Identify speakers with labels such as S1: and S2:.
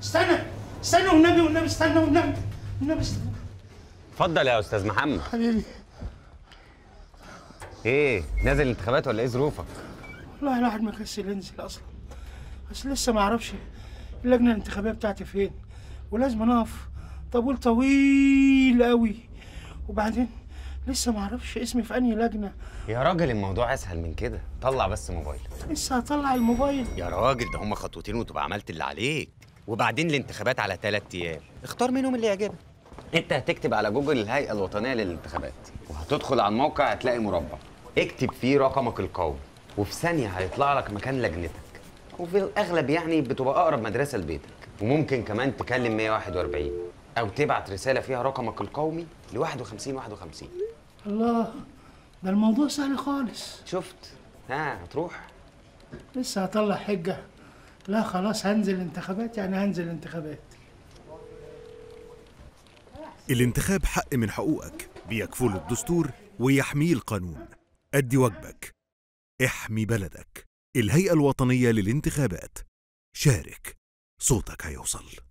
S1: استنى استنى والنبي والنبي استنى والنبي والنبي استنى
S2: اتفضل يا استاذ محمد
S1: حبيبي
S2: ايه نازل الانتخابات ولا ايه ظروفك
S1: والله الواحد مكسل ينزل اصلا بس لسه ما اعرفش اللجنه الانتخابيه بتاعتي فين ولازم اقف طابور طويل قوي وبعدين لسه ما اعرفش اسمي في انهي لجنه
S2: يا راجل الموضوع اسهل من كده طلع بس موبايلك
S1: لسه هطلع الموبايل
S2: يا راجل ده هما خطوتين وتبقى عملت اللي عليك وبعدين الانتخابات على ثلاث ايام اختار منهم اللي يعجبك انت هتكتب على جوجل الهيئه الوطنيه للانتخابات وهتدخل على الموقع هتلاقي مربع اكتب فيه رقمك القومي وفي ثانيه هيطلع لك مكان لجنتك وفي الاغلب يعني بتبقى اقرب مدرسه لبيتك وممكن كمان تكلم 141 او تبعت رساله فيها رقمك القومي ل 51 51
S1: الله ده الموضوع سهل خالص
S2: شفت ها هتروح
S1: لسه هطلع حجه لا خلاص هنزل انتخابات يعني هنزل انتخابات
S3: الانتخاب حق من حقوقك بيكفله الدستور ويحميه القانون أدي واجبك احمي بلدك الهيئة الوطنية للانتخابات شارك صوتك هيوصل